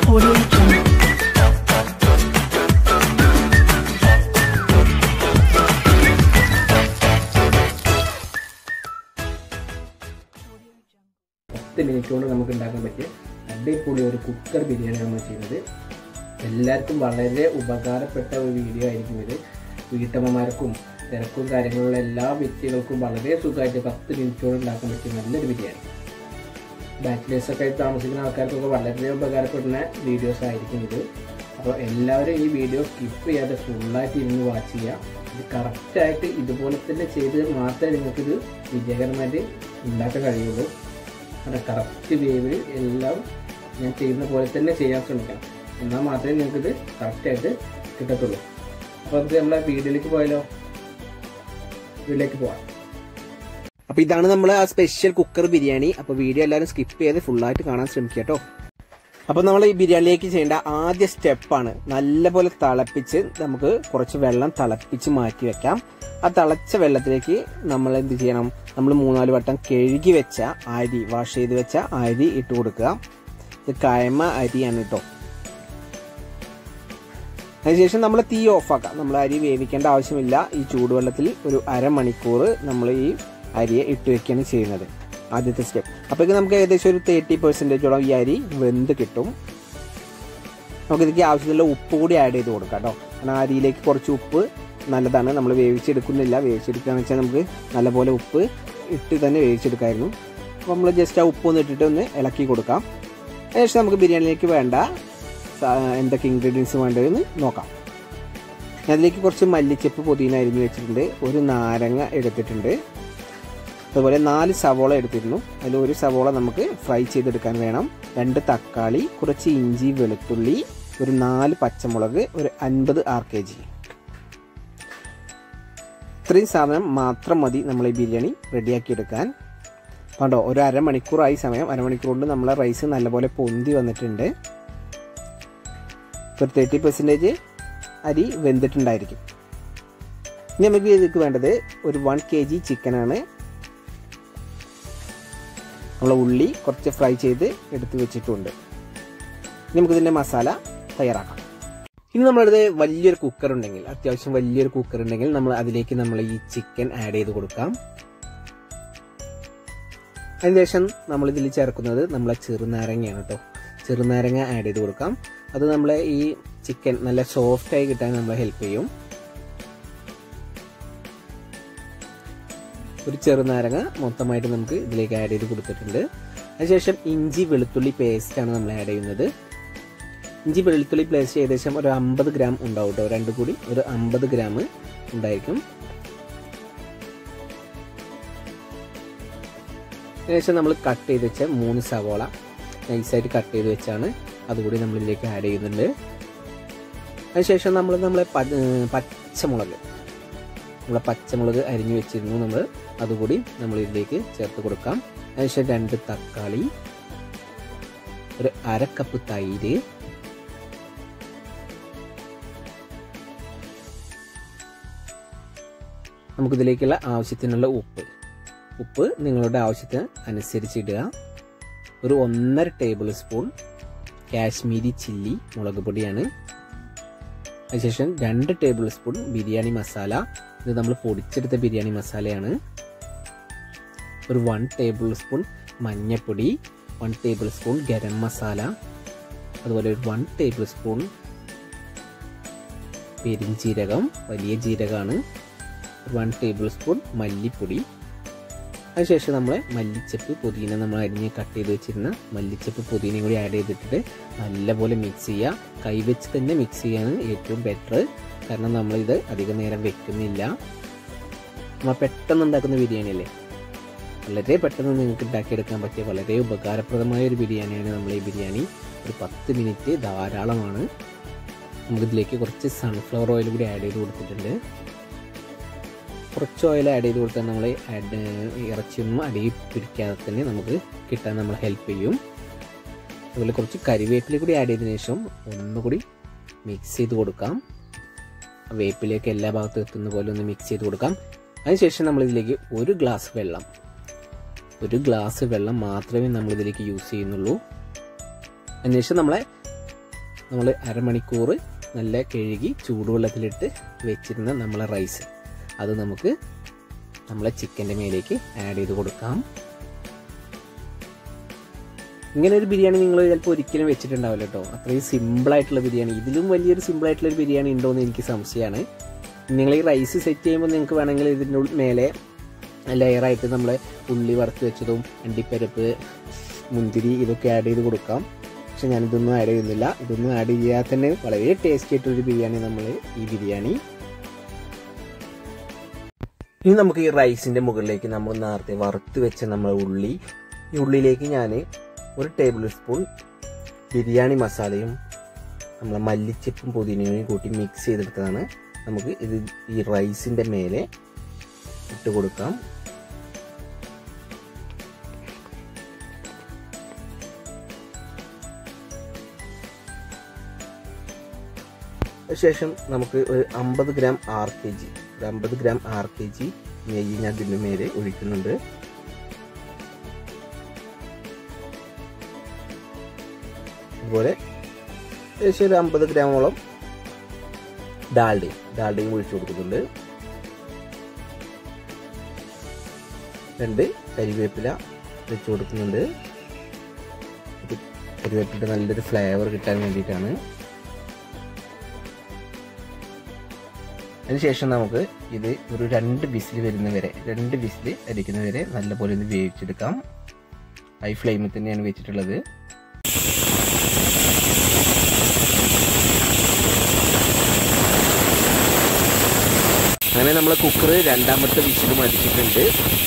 Audio Jungle. പത്ത് minute കൊണ്ട് നമുക്ക് ഉണ്ടാക്കാൻ പറ്റിയ അടിപൊളി ഒരു കുക്കർ ബിരിയാണി നമ്മൾ ചെയ്യുന്നത് എല്ലാവർക്കും വളരെ ഉപകാരപ്പെട്ട ഒരു വീഡിയോ ആയിരിക്കും ഇത് വീട്ടമ്മമാർക്കും തിരക്കും കാര്യങ്ങളുള്ള എല്ലാ വ്യക്തികൾക്കും വളരെ സുഖമായിട്ട് പത്ത് മിനിറ്റ് കൊണ്ട് ഉണ്ടാക്കാൻ പറ്റിയ നല്ലൊരു ബിരിയാണി ബാച്ചിലേഴ്സ് ഒക്കെ ആയിട്ട് താമസിക്കുന്ന ആൾക്കാർക്കൊക്കെ വളരെ ഉപകാരപ്പെടുന്ന വീഡിയോസ് ആയിരിക്കും ഇത് അപ്പോൾ എല്ലാവരും ഈ വീഡിയോ സ്കിപ്പ് ചെയ്യാതെ ഫുള്ളായിട്ട് ഇരുന്ന് വാച്ച് ചെയ്യുക ഇത് കറക്റ്റായിട്ട് ഇതുപോലെ തന്നെ ചെയ്ത് മാത്രമേ നിങ്ങൾക്കിത് വിജയകരമായിട്ട് ഉണ്ടാക്കാൻ കഴിയുള്ളൂ അത് കറക്റ്റ് വേവിൽ എല്ലാം ഞാൻ ചെയ്യുന്ന പോലെ തന്നെ ചെയ്യാൻ ശ്രമിക്കണം എന്നാൽ മാത്രമേ നിങ്ങൾക്കിത് കറക്റ്റായിട്ട് കിട്ടത്തുള്ളൂ അപ്പോൾ നമുക്ക് നമ്മളെ വീഡിയോയിലേക്ക് പോയാലോ വീഡിയോയിലേക്ക് പോവാം അപ്പൊ ഇതാണ് നമ്മൾ ആ സ്പെഷ്യൽ കുക്കർ ബിരിയാണി അപ്പൊ വീഡിയോ എല്ലാവരും സ്കിപ്പ് ചെയ്ത് ഫുള്ളായിട്ട് കാണാൻ ശ്രമിക്കുക കേട്ടോ അപ്പൊ നമ്മൾ ഈ ബിരിയാണിയിലേക്ക് ചെയ്യേണ്ട ആദ്യ സ്റ്റെപ്പാണ് നല്ലപോലെ തിളപ്പിച്ച് നമുക്ക് കുറച്ച് വെള്ളം തിളപ്പിച്ച് മാറ്റി വെക്കാം ആ തിളച്ച വെള്ളത്തിലേക്ക് നമ്മൾ എന്ത് ചെയ്യണം നമ്മൾ മൂന്നാല് വട്ടം കഴുകി വെച്ച അരി വാഷ് ചെയ്ത് വെച്ച അരി ഇട്ട് കൊടുക്കുക ഇത് കായ്മ അരിയാണ് കേട്ടോ അതിനുശേഷം നമ്മൾ തീ ഓഫാക്കാം നമ്മൾ അരി വേവിക്കേണ്ട ആവശ്യമില്ല ഈ ചൂടുവെള്ളത്തിൽ ഒരു അരമണിക്കൂർ നമ്മൾ ഈ അരിയെ ഇട്ട് വെക്കുകയാണ് ചെയ്യുന്നത് ആദ്യത്തെ സ്റ്റെപ്പ് അപ്പോഴേക്കും നമുക്ക് ഏകദേശം ഒരു തേർട്ടി പെർസെൻറ്റേജോളം ഈ അരി വെന്ത് കിട്ടും നമുക്ക് ഇതിലേക്ക് ആവശ്യത്തിലുള്ള ഉപ്പ് കൂടി ആഡ് ചെയ്ത് കൊടുക്കാം കേട്ടോ കാരണം അരിയിലേക്ക് കുറച്ച് ഉപ്പ് നല്ലതാണ് നമ്മൾ വേവിച്ചെടുക്കുന്നില്ല വേവിച്ചെടുക്കുകയെന്ന് വെച്ചാൽ നമുക്ക് നല്ലപോലെ ഉപ്പ് ഇട്ട് തന്നെ വേവിച്ചെടുക്കായിരുന്നു അപ്പോൾ നമ്മൾ ജസ്റ്റ് ആ ഉപ്പ് ഒന്ന് ഇട്ടിട്ട് ഒന്ന് ഇളക്കി കൊടുക്കാം അതിനുശേഷം നമുക്ക് ബിരിയാണിയിലേക്ക് വേണ്ട സാ- എന്തൊക്കെ ഇൻഗ്രീഡിയൻസ് വേണ്ടതെന്ന് നോക്കാം ഞാൻ അതിലേക്ക് കുറച്ച് മല്ലിച്ചപ്പ് പുതിന അരിഞ്ഞ് വെച്ചിട്ടുണ്ട് ഒരു നാരങ്ങ എടുത്തിട്ടുണ്ട് അതുപോലെ നാല് സവോള എടുത്തിരുന്നു അതിൽ ഒരു സവോള നമുക്ക് ഫ്രൈ ചെയ്തെടുക്കാൻ വേണം രണ്ട് തക്കാളി കുറച്ച് ഇഞ്ചി വെളുത്തുള്ളി ഒരു നാല് പച്ചമുളക് ഒരു അൻപത് ആർ കെ ജി ഇത്രയും സാധനം മാത്രം മതി നമ്മൾ ഈ ബിരിയാണി റെഡിയാക്കി എടുക്കാൻ കണ്ടോ ഒരു അരമണിക്കൂറായി സമയം അരമണിക്കൂർ കൊണ്ട് നമ്മളെ റൈസ് നല്ലപോലെ പൊന്തി വന്നിട്ടുണ്ട് ഒരു തേർട്ടി പെർസെൻറ്റേജ് അരി വെന്തിട്ടുണ്ടായിരിക്കും ഇനി നമുക്ക് ഇതിലേക്ക് വേണ്ടത് ഒരു വൺ കെ ജി ചിക്കനാണ് നമ്മൾ ഉള്ളി കുറച്ച് ഫ്രൈ ചെയ്ത് എടുത്ത് വെച്ചിട്ടുണ്ട് ഇനി നമുക്കിതിൻ്റെ മസാല തയ്യാറാക്കാം ഇനി നമ്മളടുത്ത് വലിയൊരു കുക്കർ ഉണ്ടെങ്കിൽ അത്യാവശ്യം വലിയൊരു കുക്കർ ഉണ്ടെങ്കിൽ നമ്മൾ അതിലേക്ക് നമ്മൾ ഈ ചിക്കൻ ആഡ് ചെയ്ത് കൊടുക്കാം അതിനുശേഷം നമ്മൾ ഇതിൽ ചേർക്കുന്നത് നമ്മളെ ചെറുനാരങ്ങയാണ് കേട്ടോ ചെറുനാരങ്ങ ആഡ് ചെയ്ത് കൊടുക്കാം അത് നമ്മളെ ഈ ചിക്കൻ നല്ല സോഫ്റ്റ് ആയി കിട്ടാൻ നമ്മളെ ഹെൽപ്പ് ചെയ്യും ഒരു ചെറുനാരങ്ങ മൊത്തമായിട്ട് നമുക്ക് ഇതിലേക്ക് ആഡ് ചെയ്ത് കൊടുത്തിട്ടുണ്ട് അതിനുശേഷം ഇഞ്ചി വെളുത്തുള്ളി പേസ്റ്റ് ആണ് നമ്മൾ ആഡ് ചെയ്യുന്നത് ഇഞ്ചി വെളുത്തുള്ളി പേസ്റ്റ് ഏകദേശം ഒരു അമ്പത് ഗ്രാം ഉണ്ടാവും കേട്ടോ രണ്ടു കൂടി ഒരു അമ്പത് ഗ്രാം ഉണ്ടായിരിക്കും ഏകദേശം നമ്മൾ കട്ട് ചെയ്ത് വെച്ച മൂന്ന് സവോള നൈസായിട്ട് കട്ട് ചെയ്ത് വെച്ചാണ് അതുകൂടി നമ്മൾ ഇതിലേക്ക് ആഡ് ചെയ്യുന്നുണ്ട് അതിനുശേഷം നമ്മൾ നമ്മളെ പ- ഏർ പച്ചമുളക് നമ്മളെ പച്ചമുളക് അരിഞ്ഞു വെച്ചിരുന്നു നമ്മൾ അതുകൂടി നമ്മൾ ഇതിലേക്ക് ചേർത്ത് കൊടുക്കാം അതിനുശേഷം രണ്ട് തക്കാളി ഒരു അര കപ്പ് തൈര് നമുക്കിതിലേക്കുള്ള ആവശ്യത്തിനുള്ള ഉപ്പ് ഉപ്പ് നിങ്ങളുടെ ആവശ്യത്തിന് അനുസരിച്ച് ഇടുക ഒരു ഒന്നര ടേബിൾ സ്പൂൺ കാശ്മീരി ചില്ലി മുളക് പൊടിയാണ് അതിനുശേഷം രണ്ട് ടേബിൾ സ്പൂൺ ബിരിയാണി മസാല ഇത് നമ്മൾ പൊടിച്ചെടുത്ത ബിരിയാണി മസാലയാണ് ഒരു വൺ ടേബിൾ സ്പൂൺ മഞ്ഞൾപ്പൊടി one tablespoon garam masala അതുപോലെ ഒരു വൺ ടേബിൾ സ്പൂൺ പെരിഞ്ജീരകം വലിയ ജീരകമാണ് വൺ ടേബിൾ സ്പൂൺ മല്ലിപ്പൊടി അതിനുശേഷം നമ്മൾ മല്ലിച്ചപ്പ് പുതിന നമ്മൾ അരിഞ്ഞ് കട്ട് ചെയ്ത് വെച്ചിരുന്ന മല്ലിച്ചപ്പ് പുതിനയും കൂടി ആഡ് ചെയ്തിട്ട് നല്ലപോലെ മിക്സ് ചെയ്യുക കൈവച്ച് തന്നെ മിക്സ് ചെയ്യാണ് ഏറ്റവും ബെറ്റർ കാരണം നമ്മളിത് അധികം നേരം വെക്കുന്നില്ല നമ്മൾ പെട്ടെന്ന് ഉണ്ടാക്കുന്ന ബിരിയാണി അല്ലേ വളരെ പെട്ടെന്ന് നിങ്ങൾക്ക് ഉണ്ടാക്കിയെടുക്കാൻ പറ്റിയ വളരെ ഉപകാരപ്രദമായ ഒരു ബിരിയാണിയാണ് നമ്മൾ ഈ ബിരിയാണി ഒരു പത്ത് മിനിറ്റ് ധാരാളമാണ് നമുക്കിതിലേക്ക് കുറച്ച് സൺഫ്ലവർ ഓയിൽ കൂടി ആഡ് ചെയ്ത് കൊടുത്തിട്ടുണ്ട് കുറച്ച് ഓയിൽ ആഡ് ചെയ്ത് കൊടുത്താൽ നമ്മൾ ആഡ് ഇറച്ചിയൊന്നും അടിയിൽ പിടിക്കാതെ തന്നെ നമുക്ക് കിട്ടാൻ നമ്മൾ ഹെൽപ്പ് ചെയ്യും അതുപോലെ കുറച്ച് കരിവേപ്പില കൂടി ആഡ് ചെയ്തതിനു ശേഷം ഒന്നുകൂടി മിക്സ് ചെയ്ത് കൊടുക്കാം വേപ്പിലേക്ക് എല്ലാ ഭാഗത്തും എത്തുന്ന പോലെ ഒന്ന് മിക്സ് ചെയ്ത് കൊടുക്കാം അതിനുശേഷം നമ്മൾ ഇതിലേക്ക് ഒരു ഗ്ലാസ് വെള്ളം ഒരു ഗ്ലാസ് വെള്ളം മാത്രമേ നമ്മൾ ഇതിലേക്ക് യൂസ് ചെയ്യുന്നുള്ളൂ അതിനുശേഷം നമ്മളെ നമ്മൾ അരമണിക്കൂർ നല്ല കഴുകി ചൂടുവെള്ളത്തിലിട്ട് വെച്ചിരുന്ന നമ്മളെ റൈസ് അത് നമുക്ക് നമ്മളെ ചിക്കൻ്റെ മേലേക്ക് ആഡ് ചെയ്ത് കൊടുക്കാം ഇങ്ങനെ ഒരു ബിരിയാണി നിങ്ങൾ ചിലപ്പോൾ ഒരിക്കലും വെച്ചിട്ടുണ്ടാവില്ല കേട്ടോ അത്രയും സിമ്പിളായിട്ടുള്ള ബിരിയാണി ഇതിലും വലിയൊരു സിമ്പിളായിട്ടുള്ള ഒരു ബിരിയാണി ഉണ്ടോ എന്ന് എനിക്ക് സംശയമാണ് നിങ്ങൾ ഈ റൈസ് സെറ്റ് ചെയ്യുമ്പോൾ നിങ്ങൾക്ക് വേണമെങ്കിൽ ഇതിൻ്റെ ഉൾ- മേലെ ലെയറായിട്ട് നമ്മൾ ഉള്ളി വറുത്ത് വെച്ചതും അണ്ടിപ്പരിപ്പ് മുന്തിരി ഇതൊക്കെ ആഡ് ചെയ്ത് കൊടുക്കാം പക്ഷെ ഞാനിതൊന്നും ആഡ് ചെയ്യുന്നില്ല ഇതൊന്നും ആഡ് ചെയ്യാതെ തന്നെ വളരെ ടേസ്റ്റി ആയിട്ടൊരു ബിരിയാണി നമ്മൾ ഈ ബിരിയാണി ഇനി നമുക്ക് ഈ റൈസിൻ്റെ മുകളിലേക്ക് നമ്മൾ നേരത്തെ വറുത്ത് വെച്ച നമ്മളെ ഉള്ളി ഈ ഉള്ളിലേക്ക് ഞാൻ ഒരു ടേബിൾ സ്പൂൺ ബിരിയാണി മസാലയും നമ്മളെ മല്ലിച്ചപ്പും പുതിനയും കൂട്ടി മിക്സ് ചെയ്തെടുത്തതാണ് നമുക്ക് ഇത് ഈ റൈസിൻ്റെ മേലെ ഇട്ട് കൊടുക്കാം ശേഷം നമുക്ക് ഒരു അമ്പത് ഗ്രാം ആർ കെ ജി ഒരു അമ്പത് ഗ്രാം ആർ കെ ജി നെയ്യ് ഞാൻ ഇതിൻ്റെ മേലെ ഒഴിക്കുന്നുണ്ട് അതുപോലെ ഏകദേശം ഒരു അമ്പത് ഗ്രാമോളം ഡാൽഡയും ഡാൽഡയും ഒഴിച്ചു കൊടുക്കുന്നുണ്ട് രണ്ട് കരിവേപ്പില വെച്ച് കൊടുക്കുന്നുണ്ട് ഇത് കരിവേപ്പിൻ്റെ നല്ലൊരു ഫ്ലേവർ കിട്ടാൻ വേണ്ടിയിട്ടാണ് അതിനുശേഷം നമുക്ക് ഇത് ഒരു രണ്ട് വിസിൽ വരുന്ന വരെ രണ്ട് വിസിൽ അടിക്കുന്ന വരെ നല്ലപോലെ ഒന്ന് വേവിച്ചെടുക്കാം ഹൈ ഫ്ലെയിമിൽ തന്നെയാണ് വെച്ചിട്ടുള്ളത് അങ്ങനെ നമ്മൾ കുക്കർ രണ്ടാമത്തെ വിസിലും അടിച്ചിട്ടുണ്ട്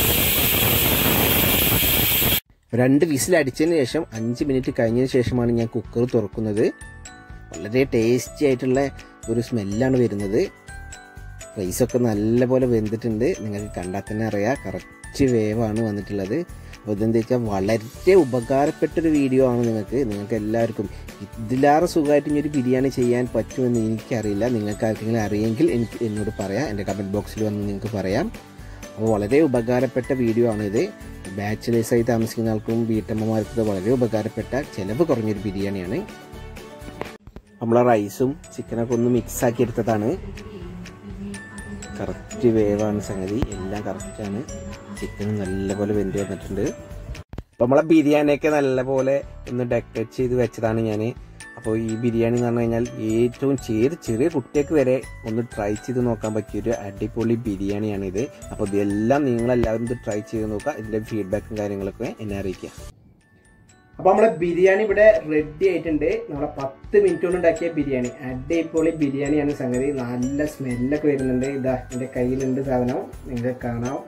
രണ്ട് വിസിൽ അടിച്ചതിന് ശേഷം അഞ്ച് മിനിറ്റ് കഴിഞ്ഞതിന് ശേഷമാണ് ഞാൻ കുക്കർ തുറക്കുന്നത് വളരെ ടേസ്റ്റി ആയിട്ടുള്ള ഒരു സ്മെല്ലാണ് വരുന്നത് റൈസൊക്കെ നല്ലപോലെ വെന്തിട്ടുണ്ട് നിങ്ങൾക്ക് കണ്ടാൽ തന്നെ അറിയാം കറക്റ്റ് വേവാണ് വന്നിട്ടുള്ളത് അപ്പോൾ ഇതെന്താ വെച്ചാൽ വളരെ ഉപകാരപ്പെട്ടൊരു വീഡിയോ ആണ് നിങ്ങൾക്ക് നിങ്ങൾക്ക് എല്ലാവർക്കും ഇതിലേറെ സുഖമായിട്ട് ഇനി ഒരു ബിരിയാണി ചെയ്യാൻ പറ്റുമെന്ന് എനിക്കറിയില്ല നിങ്ങൾക്ക് ആർക്കെങ്കിലും അറിയെങ്കിൽ എനിക്ക് എന്നോട് പറയാം എൻ്റെ കമൻറ്റ് ബോക്സിൽ വന്ന് നിങ്ങൾക്ക് പറയാം അപ്പോൾ വളരെ ഉപകാരപ്പെട്ട വീഡിയോ ആണിത് ബാച്ചിലേഴ്സായി താമസിക്കുന്ന ആൾക്കും വീട്ടമ്മമാർക്കൊക്കെ വളരെ ഉപകാരപ്പെട്ട ചിലവ് കുറഞ്ഞൊരു ബിരിയാണിയാണ് നമ്മളെ റൈസും ചിക്കനൊക്കെ ഒന്ന് മിക്സ് ആക്കി എടുത്തതാണ് കറക്റ്റ് വേവാണ് സംഗതി എല്ലാം കറക്റ്റാണ് ചിക്കൻ നല്ലപോലെ വെന്ത് വന്നിട്ടുണ്ട് അപ്പോൾ നമ്മളെ ബിരിയാണിയൊക്കെ നല്ലപോലെ ഒന്ന് ഡെക്കറേറ്റ് ചെയ്ത് വെച്ചതാണ് ഞാൻ അപ്പോൾ ഈ ബിരിയാണി എന്ന് പറഞ്ഞു കഴിഞ്ഞാൽ ഏറ്റവും ചെറിയ ചെറിയ കുട്ടികൾക്ക് വരെ ഒന്ന് ട്രൈ ചെയ്ത് നോക്കാൻ പറ്റിയൊരു അടിപൊളി ബിരിയാണിയാണിത് അപ്പോൾ ഇതെല്ലാം നിങ്ങളെല്ലാവരും ഇത് ട്രൈ ചെയ്ത് നോക്കുക ഇതിൻ്റെ ഫീഡ്ബാക്കും കാര്യങ്ങളൊക്കെ എന്നെ അറിയിക്കുക അപ്പൊ നമ്മളെ ബിരിയാണി ഇവിടെ റെഡി ആയിട്ടുണ്ട് നമ്മളെ പത്ത് മിനിറ്റ് കൊണ്ട് ഉണ്ടാക്കിയ ബിരിയാണി അടിപൊളി ബിരിയാണിയാണ് സംഗതി നല്ല സ്മെല്ലൊക്കെ വരുന്നുണ്ട് ഇതാ എന്റെ കയ്യിലുണ്ട് സാധനം നിങ്ങൾക്ക് കാണാം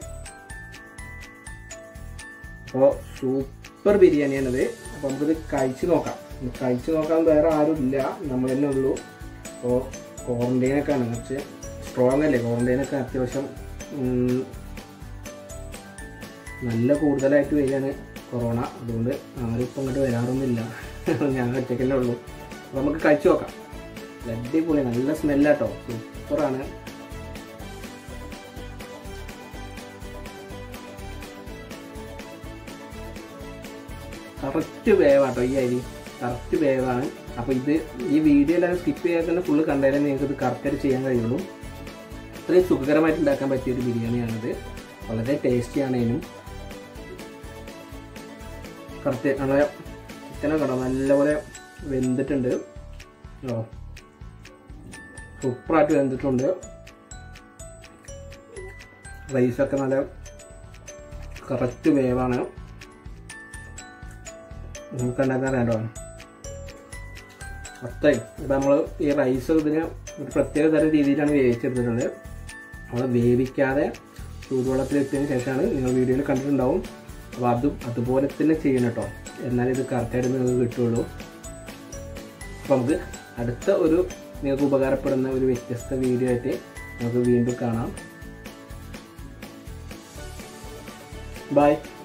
അപ്പോൾ സൂപ്പർ ബിരിയാണിയാണിത് അപ്പോൾ നമുക്കിത് കഴിച്ചു നോക്കാം ഇത് കഴിച്ചു നോക്കാൻ വേറെ ആരും ഇല്ല നമ്മൾ തന്നെ ഉള്ളൂ അപ്പോൾ ക്വാറന്റൈനൊക്കെ ആണ് കുറച്ച് സ്ട്രോങ് അല്ലേ ക്വാറന്റൈനൊക്കെ അത്യാവശ്യം ഉം, നല്ല കൂടുതലായിട്ട് വരികയാണ് കൊറോണ അതുകൊണ്ട് ആരും ഇപ്പം അങ്ങോട്ട് വരാറൊന്നുമില്ല ഞാൻ ഒറ്റയ്ക്കല്ലേ ഉള്ളൂ അപ്പോൾ നമുക്ക് കഴിച്ചു നോക്കാം അടിപൊളി നല്ല സ്മെല്ലാട്ടോ സൂപ്പറാണ് കറക്റ്റ് വേവാട്ടോ ഈ അരി കറക്റ്റ് വേവാണ് അപ്പോൾ ഇത് ഈ വീഡിയോ എല്ലാവരും സ്കിപ്പ് ചെയ്യാതെ തന്നെ ഫുള്ള് കണ്ടാലേ നിങ്ങൾക്ക് ഇത് കറക്റ്റായിട്ട് ചെയ്യാൻ കഴിയുള്ളൂ അത്രയും സുഖകരമായിട്ട് ഉണ്ടാക്കാൻ പറ്റിയ ഒരു ബിരിയാണിയാണിത് വളരെ ടേസ്റ്റിയാണ് ഇതിനും കറക്റ്റ് നമ്മളെ ചിക്കനൊക്കെ ഉണ്ടോ നല്ലപോലെ വെന്തിട്ടുണ്ട് ഓ സൂപ്പറായിട്ട് വെന്തിട്ടുണ്ട് റൈസൊക്കെ നല്ല കറക്റ്റ് വേവാണ് നമുക്ക് ഉണ്ടാക്കാൻ വേണ്ടോ അത്രയും ഇപ്പം നമ്മൾ ഈ റൈസ് ഇതിന് ഒരു പ്രത്യേക തരം രീതിയിലാണ് വേവിച്ചെടുത്തിട്ടുള്ളത് നമ്മൾ വേവിക്കാതെ ചൂടുവെള്ളത്തിലിട്ടതിന് ശേഷമാണ് നിങ്ങൾ വീഡിയോയിൽ കണ്ടിട്ടുണ്ടാവും അപ്പോൾ അതും അതുപോലെ തന്നെ ചെയ്യണം കേട്ടോ എന്നാലേ ഇത് കറക്റ്റായിട്ട് നിങ്ങൾക്ക് കിട്ടുള്ളൂ അപ്പോൾ നമുക്ക് അടുത്ത ഒരു നിങ്ങൾക്ക് ഉപകാരപ്പെടുന്ന ഒരു വ്യത്യസ്ത വീഡിയോ ആയിട്ട് നമുക്ക് വീണ്ടും കാണാം ബൈ